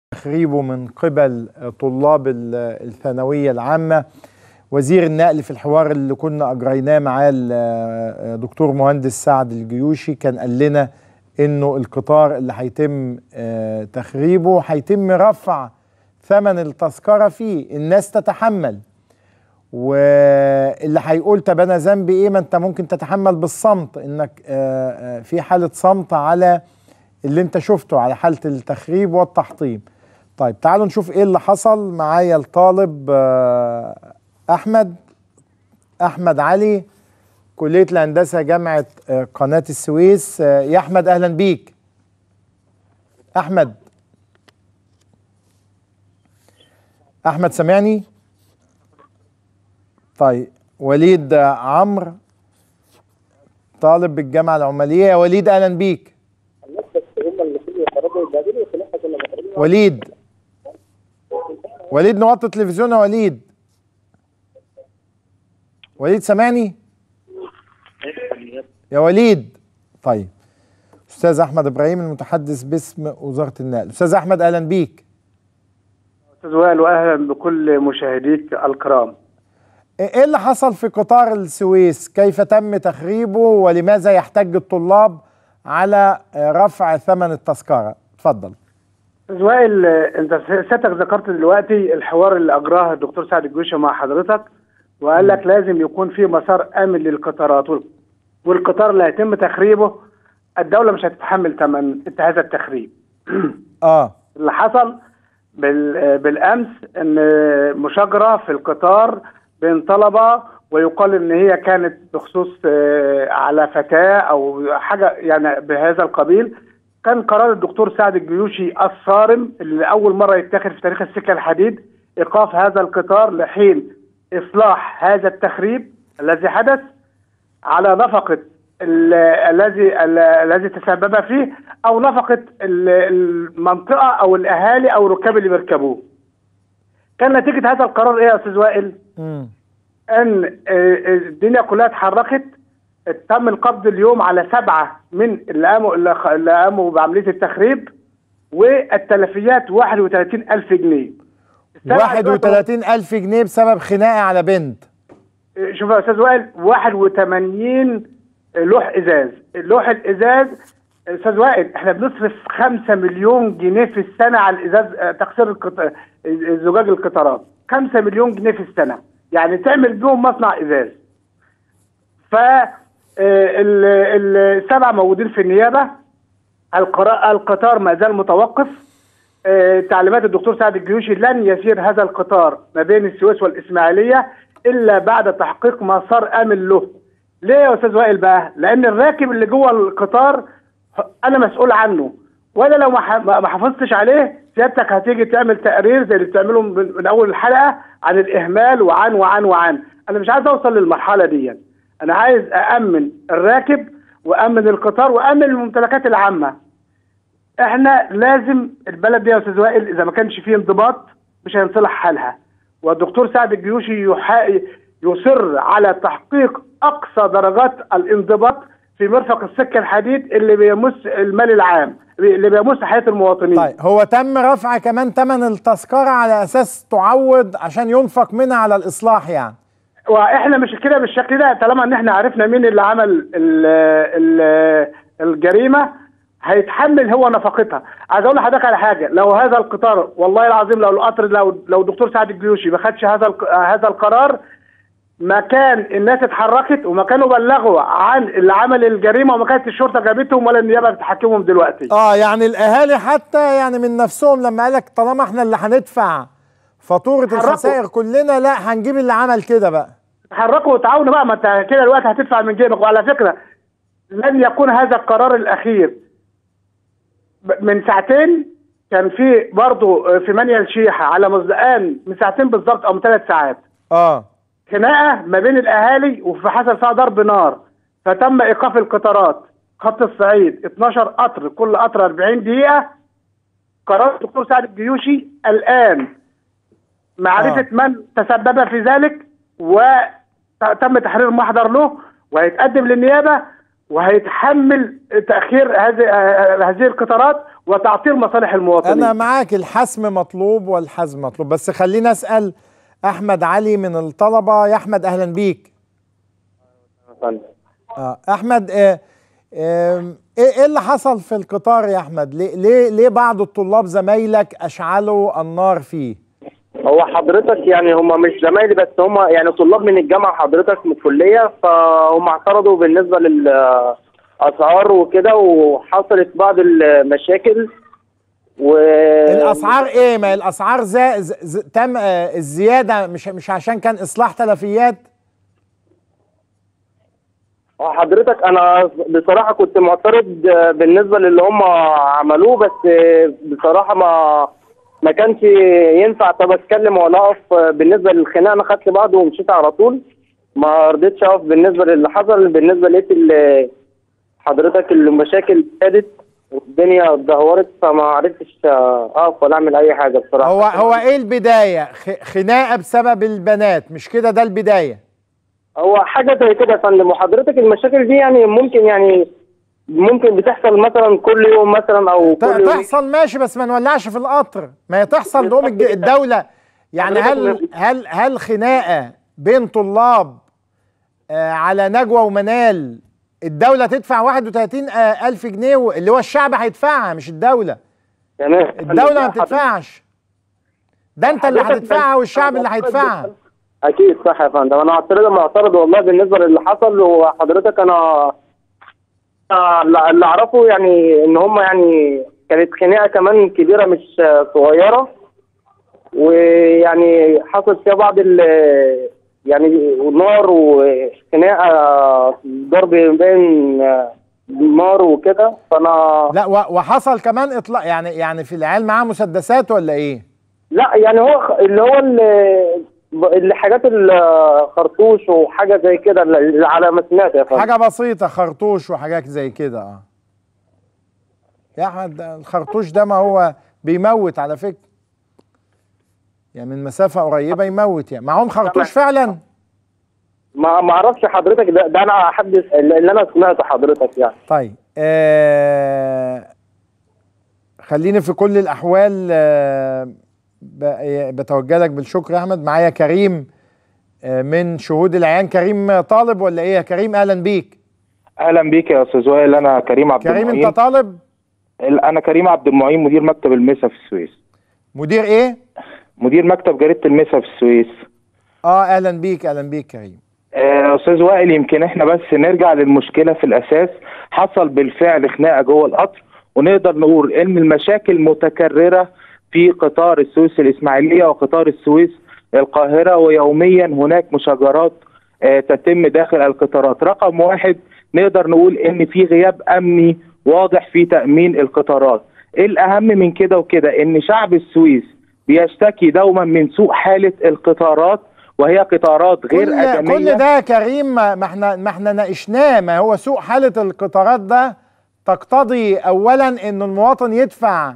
تخريبه من قبل طلاب ال- الثانوية العامة وزير النقل في الحوار اللي كنا أجريناه معاه الدكتور مهندس سعد الجيوشي كان قال لنا إنه القطار اللي هيتم آه، تخريبه هيتم رفع ثمن التذكرة فيه الناس تتحمل واللي هيقول طب انا ذنبي ايه ما انت ممكن تتحمل بالصمت انك آه، آه، في حاله صمت على اللي انت شفته على حاله التخريب والتحطيم طيب تعالوا نشوف ايه اللي حصل معايا الطالب آه، احمد احمد علي كليه الهندسه جامعه آه، قناه السويس آه، يا احمد اهلا بيك احمد احمد سامعني طيب وليد عمرو طالب بالجامعه العماليه يا وليد اهلا بيك وليد وليد نوطي التلفزيون يا وليد وليد سامعني يا وليد طيب استاذ احمد ابراهيم المتحدث باسم وزاره النقل استاذ احمد اهلا بيك استاذ وائل واهلا بكل مشاهديك الكرام ايه اللي حصل في قطار السويس كيف تم تخريبه ولماذا يحتج الطلاب على رفع ثمن التذكرة اتفضل استاذ وائل انت سيادتك ذكرت دلوقتي الحوار اللي اجراه الدكتور سعد الجوشه مع حضرتك وقال لك لازم يكون في مسار امن للقطارات وال- والقطار اللي هيتم تخريبه الدوله مش هتتحمل ثمن هذا التخريب اه اللي حصل بال- بالامس ان مشاجره في القطار بين طلبه ويقال ان هي كانت بخصوص آه، على فتاه او حاجه يعني بهذا القبيل كان قرار الدكتور سعد الجيوشي الصارم اللي اول مره يتخذ في تاريخ السكه الحديد ايقاف هذا القطار لحين اصلاح هذا التخريب الذي حدث على نفقة ال- الذي ال- الذي تسبب فيه او نفقة ال- المنطقة او الاهالي او الركاب اللي بيركبوه. كان نتيجة هذا القرار ايه يا استاذ وائل؟ امم ان آه، الدنيا كلها اتحركت تم القبض اليوم على سبعة من اللي قاموا اللي خ- اللي قاموا بعملية التخريب والتلفيات 31 ألف جنيه. السبعة دلوقتي 31 ألف جنيه بسبب خناقة على بنت شوف يا استاذ وائل 81 لوح ازاز اللوح الازاز استاذ وائل احنا بنصرف 5 مليون جنيه في السنه على الازاز آه، تكسير القط... زجاج القطارات 5 مليون جنيه في السنه يعني تعمل بيهم مصنع ازاز ف آه، ال- ال- السبعه موجودين في النيابه القرا- القطار ما زال متوقف آه، تعليمات الدكتور سعد الجيوشي لن يسير هذا القطار ما بين السويس والإسماعيلية إلا بعد تحقيق مسار آمن له ليه يا أستاذ وائل بقى؟ لأن الراكب اللي جوه القطار أنا مسؤول عنه وأنا لو ما ح- ما حافظتش عليه سيادتك هتيجي تعمل تقرير زي اللي بتعمله من من أول الحلقة عن الإهمال وعن وعن وعن أنا مش عايز أوصل للمرحلة دي أنا عايز أأمن الراكب وأمن القطار وأمن الممتلكات العامة احنا لازم البلد دي يا استاذ وائل اذا ما كانش فيه انضباط مش هينصلح حالها والدكتور سعد الجيوشي يحا... يصر على تحقيق اقصى درجات الانضباط في مرفق السكه الحديد اللي بيمس المال العام اللي بيمس حياه المواطنين طيب هو تم رفع كمان ثمن التذكرة على أساس تعوض عشان ينفق منها على الإصلاح يعني واحنا مش كده بالشكل ده طالما ان احنا عرفنا مين اللي عمل ال ال الجريمه هيتحمل هو نفقتها عايز اقول لحضرتك على حاجه لو هذا القطار والله العظيم لو القطر لو لو دكتور سعد الجيوشي ما خدش هذا الق- هذا القرار ما كان الناس اتحركت وما كانوا بلغوا عن اللي عمل الجريمه وما كانت الشرطه جابتهم ولا النيابه بتحاكمهم دلوقتي اه يعني الأهالي حتى يعني من نفسهم لما قالك طالما احنا اللي هندفع فاتورة حركوا. الخسائر كلنا لا هنجيب اللي عمل كده بقى تحركوا وتعاونوا بقى ما انت كده دلوقتي هتدفع من جيبك وعلى فكره لن يكون هذا القرار الاخير ب- من ساعتين كان في برضه في منيا الشيحه على مزدقان من ساعتين بالظبط او من ثلاث ساعات اه خناقه ما بين الاهالي وحصل فيها ضرب نار فتم ايقاف القطارات خط الصعيد 12 قطر كل قطر 40 دقيقه قرار الدكتور سعد الجيوشي الان معرفه آه. من تسبب في ذلك وتم تحرير محضر له وهيتقدم للنيابه وهيتحمل تاخير هذه آه، هذه القطارات وتعطيل مصالح المواطنين انا معاك الحسم مطلوب والحزم مطلوب بس خلينا اسال احمد علي من الطلبه يا احمد اهلا بيك آه احمد آه آه ايه إيه اللي حصل في القطار يا احمد ليه ليه ليه بعض الطلاب زمايلك اشعلوا النار فيه هو حضرتك يعني هم مش زمايلي بس هم يعني طلاب من الجامعه حضرتك من الكليه فهم اعترضوا بالنسبه للاسعار وكده وحصلت بعض المشاكل و الاسعار ايه ما الاسعار زي ز... ز... تم آه الزياده مش مش عشان كان اصلاح تلفيات اه حضرتك انا بصراحه كنت معترض بالنسبه للي هم عملوه بس بصراحه ما ما كانش ينفع طب اتكلم ولا اقف بالنسبه للخناقه انا خدت بعض ومشيت على طول ما رضيتش اقف بالنسبه للي حصل بالنسبه لقيت ال- حضرتك المشاكل ابتدت والدنيا اتدهورت فما عرفتش اقف ولا اعمل اي حاجه بصراحه هو هو ايه البدايه خ... خناقه بسبب البنات مش كده ده البدايه هو حاجه زي كده يا فندم وحضرتك المشاكل دي يعني ممكن يعني ممكن بتحصل مثلا كل يوم مثلا او ت- كل يوم تحصل ماشي بس ما نولعش في القطر ما هي تحصل تقوم الج- الدوله يعني هل هل هل خناقه بين طلاب آه على نجوى ومنال الدوله تدفع 31 آه الف جنيه و- اللي هو الشعب هيدفعها مش الدوله تمام الدوله ما بتدفعش ده انت اللي حضرتك هتدفعها بس- والشعب اللي هيدفعها اكيد صح يا فندم انا اعترض معترض والله بالنسبه للي حصل وحضرتك انا أنا اللي اعرفه يعني ان هم يعني كانت خناقه كمان كبيره مش صغيره ويعني حصل فيها بعض ال يعني نار وخناقه ضرب بين نار وكده فانا لا و- وحصل كمان اطلاق يعني يعني في العيال معاه مسدسات ولا ايه لا يعني هو خ- اللي هو اللي اللي حاجات الخرطوش وحاجه زي كده اللي على ما سمعت يا فندم حاجه بسيطه خرطوش وحاجات زي كده اه يا احمد ده الخرطوش ده ما هو بيموت على فكره يعني من مسافه قريبه يموت يعني معاهم خرطوش فعلا ما ما اعرفش حضرتك ده, ده انا احدث اللي انا سمعته حضرتك يعني طيب آه خليني في كل الاحوال آه ب- بتوجه لك بالشكر يا احمد معايا كريم آه من شهود العيان كريم طالب ولا ايه يا كريم اهلا بيك اهلا بيك يا استاذ وائل انا كريم عبد كريم المعين انت طالب انا كريم عبد المعين مدير مكتب المسا في السويس مدير ايه مدير مكتب جريده المسا في السويس اه اهلا بيك اهلا بيك كريم آه، استاذ وائل يمكن احنا بس نرجع للمشكله في الاساس حصل بالفعل خناقه جوه القطر ونقدر نقول ان المشاكل متكرره في قطار السويس الاسماعيليه وقطار السويس القاهره ويوميا هناك مشاجرات آه، تتم داخل القطارات رقم واحد نقدر نقول ان في غياب امني واضح في تامين القطارات الاهم من كده وكده ان شعب السويس بيشتكي دوما من سوء حاله القطارات وهي قطارات غير كل, ادميه كل ده يا كريم ما ما احنا ما احنا ناقشناه ما هو سوء حاله القطارات ده تقتضي اولا ان المواطن يدفع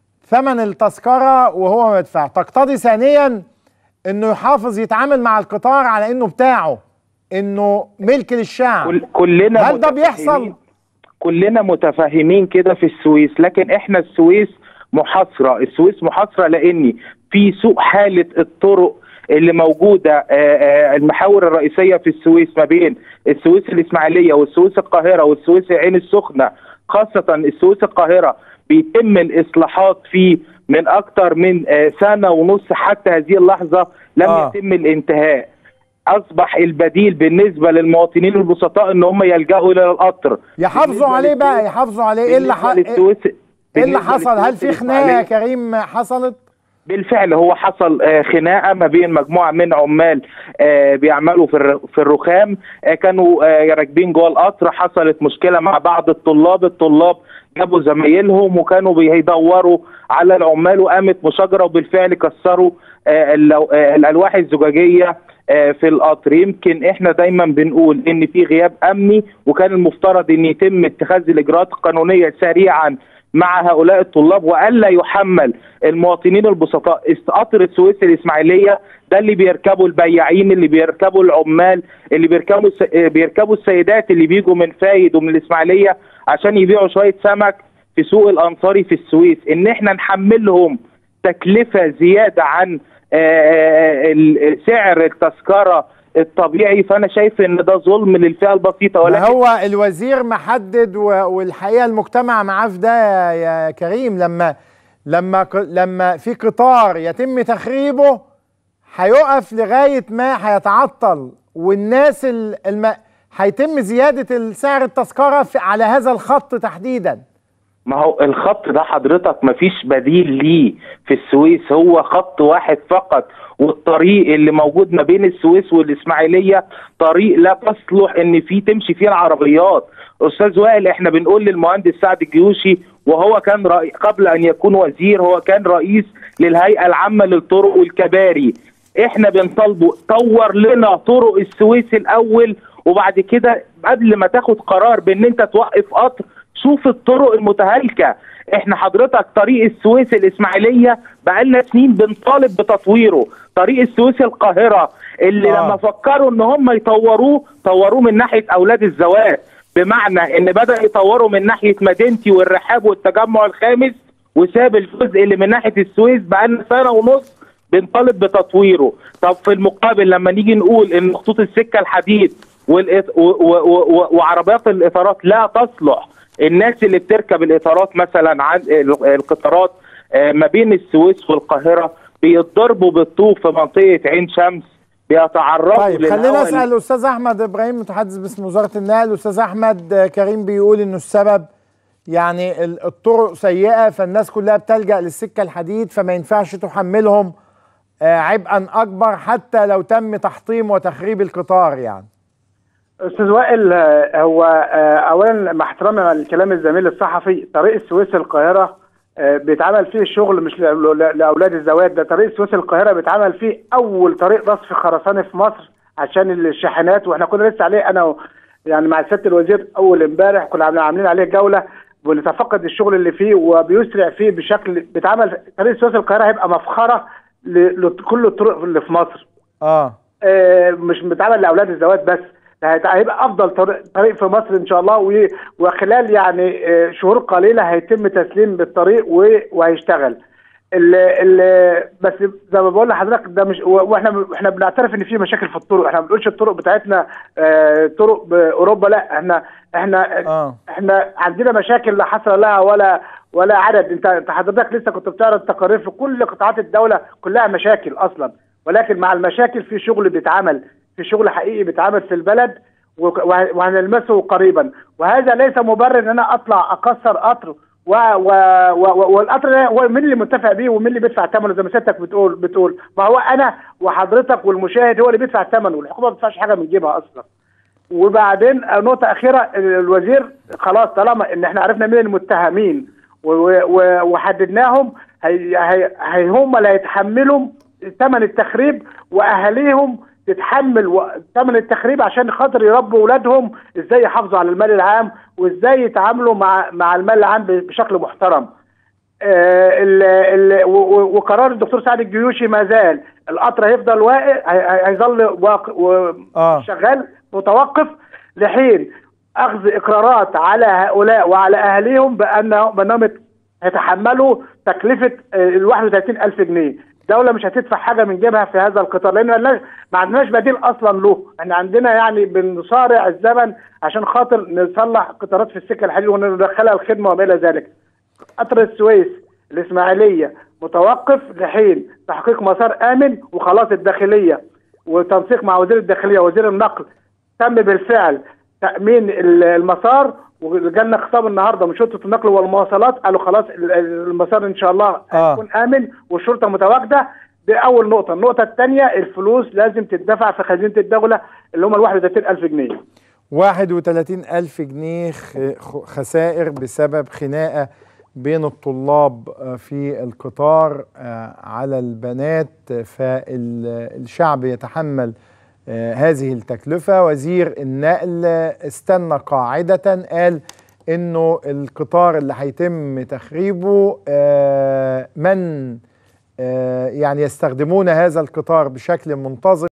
ثمن التذكره وهو ما يدفع تقتضي ثانيا انه يحافظ يتعامل مع القطار على انه بتاعه انه ملك للشعب كل كلنا هل ده متفاهمين- بيحصل؟ كلنا متفاهمين كده في السويس لكن احنا السويس محاصره السويس محاصره لان في سوء حاله الطرق اللي موجوده آه، آه، المحاور الرئيسيه في السويس ما بين السويس الاسماعيليه والسويس القاهره والسويس عين السخنه خاصه السويس القاهره بيتم الاصلاحات فيه من اكثر من آه، سنه ونص حتى هذه اللحظه لم آه. يتم الانتهاء اصبح البديل بالنسبه للمواطنين البسطاء ان هم يلجأوا الى القطر يحافظوا بالنسبة عليه بقى للسويس- يحافظوا عليه ايه اللي ح... بالنسبة للسويس ايه اللي بالنسبة حصل هل في للسويس خناقه يا الإسماعيلية- كريم حصلت بالفعل هو حصل آه، خناقه ما بين مجموعه من عمال آه، بيعملوا في الر- في الرخام آه، كانوا آه، راكبين جوه القطر حصلت مشكله مع بعض الطلاب الطلاب جابوا زمايلهم وكانوا بيدوروا على العمال وقامت مشاجره وبالفعل كسروا آه، اللو- آه، الالواح الزجاجيه آه، في القطر يمكن احنا دايما بنقول ان في غياب امني وكان المفترض ان يتم اتخاذ الاجراءات القانونيه سريعا مع هؤلاء الطلاب والا يحمل المواطنين البسطاء است- قطر السويس الاسماعيليه ده اللي بيركبوا البياعين اللي بيركبوا العمال اللي بيركبوا الس- آه، بيركبوا السيدات اللي بيجوا من فايد ومن الاسماعيليه عشان يبيعوا شويه سمك في سوق الانصاري في السويس ان احنا نحملهم تكلفه زياده عن آه، ال- سعر التذكره الطبيعي فانا شايف ان ده ظلم للفئه البسيطه ما ولكن هو الوزير محدد و- والحقيقه المجتمع معاه في ده يا- يا كريم لما لما ق- لما في قطار يتم تخريبه هيقف لغايه ما هيتعطل والناس ال- الم... هيتم زياده سعر التذكره في على هذا الخط تحديدا ما هو الخط ده حضرتك مفيش بديل ليه في السويس هو خط واحد فقط والطريق اللي موجود ما بين السويس والاسماعيليه طريق لا تصلح ان فيه تمشي فيه العربيات استاذ وائل احنا بنقول للمهندس سعد الجيوشي وهو كان رئي قبل ان يكون وزير هو كان رئيس للهيئه العامه للطرق والكباري احنا بنطالبه طور لنا طرق السويس الاول وبعد كده قبل ما تاخد قرار بان انت توقف قطر شوف الطرق المتهالكه احنا حضرتك طريق السويس الاسماعيليه بقالنا سنين بنطالب بتطويره طريق السويس القاهره اللي آه. آه. لما فكروا ان هم يطوروه طوروه من ناحيه اولاد الزواج بمعنى ان بدا يطوروا من ناحيه مدينتي والرحاب والتجمع الخامس وساب الجزء اللي من ناحيه السويس بقالنا سنه ونص بنطالب بتطويره طب في المقابل لما نيجي نقول ان خطوط السكه الحديد والإط... و... و... و... وعربيات الاطارات لا تصلح الناس اللي بتركب الاطارات مثلا عن ال- القطارات آه، ما بين السويس والقاهره بيتضربوا بالطوب في منطقه عين شمس بيتعرضوا طيب خلينا للهواء اسال الاستاذ احمد ابراهيم متحدث باسم وزاره النقل الاستاذ احمد آه، كريم بيقول انه السبب يعني ال- الطرق سيئه فالناس كلها بتلجا للسكه الحديد فما ينفعش تحملهم آه، عبئا اكبر حتى لو تم تحطيم وتخريب القطار يعني استاذ وائل آه، هو آه، اولا مع احترامي لكلام الزميل الصحفي طريق السويس القاهره آه، بيتعمل فيه شغل مش لأ- لأ- لاولاد الزواج ده طريق السويس القاهره بيتعمل فيه اول طريق نصف خرساني في مصر عشان الشاحنات واحنا كنا لسه عليه انا و- يعني مع سياده الوزير اول امبارح كنا عاملين- عاملين عليه جوله ونتفقد الشغل اللي فيه وبيسرع فيه بشكل بيتعمل طريق السويس القاهره هيبقى مفخره ل- لكل الطرق اللي في مصر اه آه، مش بيتعمل لاولاد الزواج بس ده هيت- هيبقى افضل طريق, طريق في مصر ان شاء الله و- وخلال يعني آه، شهور قليله هيتم تسليم بالطريق و- وهيشتغل ال ال بس زي ما بقول لحضرتك ده مش و- واحنا احنا بنعترف ان في مشاكل في الطرق احنا ما بنقولش الطرق بتاعتنا آه، طرق باوروبا لا احنا احنا اه احنا عندنا مشاكل لا حصر لها ولا ولا عدد انت انت حضرتك لسه كنت بتعرض تقارير في كل قطاعات الدوله كلها مشاكل اصلا ولكن مع المشاكل في شغل بيتعمل في شغل حقيقي بيتعمل في البلد وك- وه- وهنلمسه قريبا وهذا ليس مبرر ان انا اطلع اكسر قطر و و و والقطر ده هو مين اللي متفق بيه ومين اللي بيدفع ثمنه زي ما سيادتك بتقول بتقول ما هو انا وحضرتك والمشاهد هو اللي بيدفع ثمنه والحكومه ما بتدفعش حاجه من جيبها اصلا وبعدين نقطة أخيرة الوزير خلاص طالما إن إحنا عرفنا مين المتهمين و- و- وحددناهم هي هي هي هم اللي هيتحملوا ثمن التخريب وأهاليهم تتحمل و- ثمن التخريب عشان خاطر يربوا أولادهم إزاي يحافظوا على المال العام وإزاي يتعاملوا مع مع المال العام ب- بشكل محترم. آه، ال- ال- و- و- وقرار الدكتور سعد الجيوشي ما زال القطر هيفضل واقع هي- هي- هيظل واقع و- آه. شغال متوقف لحين اخذ اقرارات على هؤلاء وعلى اهاليهم بانهم بانهم يتحملوا تكلفه آه، ال 31000 جنيه الدوله مش هتدفع حاجه من جيبها في هذا القطار لان ملناش- ما عندناش بديل اصلا له احنا عندنا يعني بنصارع الزمن عشان خاطر نصلح قطارات في السكه الحديد وندخلها الخدمه وما الى ذلك قطر السويس الإسماعيلية متوقف لحين تحقيق مسار آمن وخلاص الداخلية وتنسيق مع وزير الداخلية وزير النقل تم بالفعل تأمين ال- المسار وجالنا خطاب النهارده من شرطة النقل والمواصلات قالوا خلاص ال- ال- المسار إن شاء الله آه. هيكون آمن والشرطة متواجدة دي أول نقطة، النقطة الثانية الفلوس لازم تدفع في خزينة الدولة اللي هم ال 31000 جنيه. 31 ألف جنيه خ- خ- خسائر بسبب خناقة بين الطلاب آه، في القطار آه، على البنات فالشعب يتحمل آه، هذه التكلفة وزير النقل استنى قاعدة قال انه القطار اللي هيتم تخريبه آه، من آه، يعني يستخدمون هذا القطار بشكل منتظم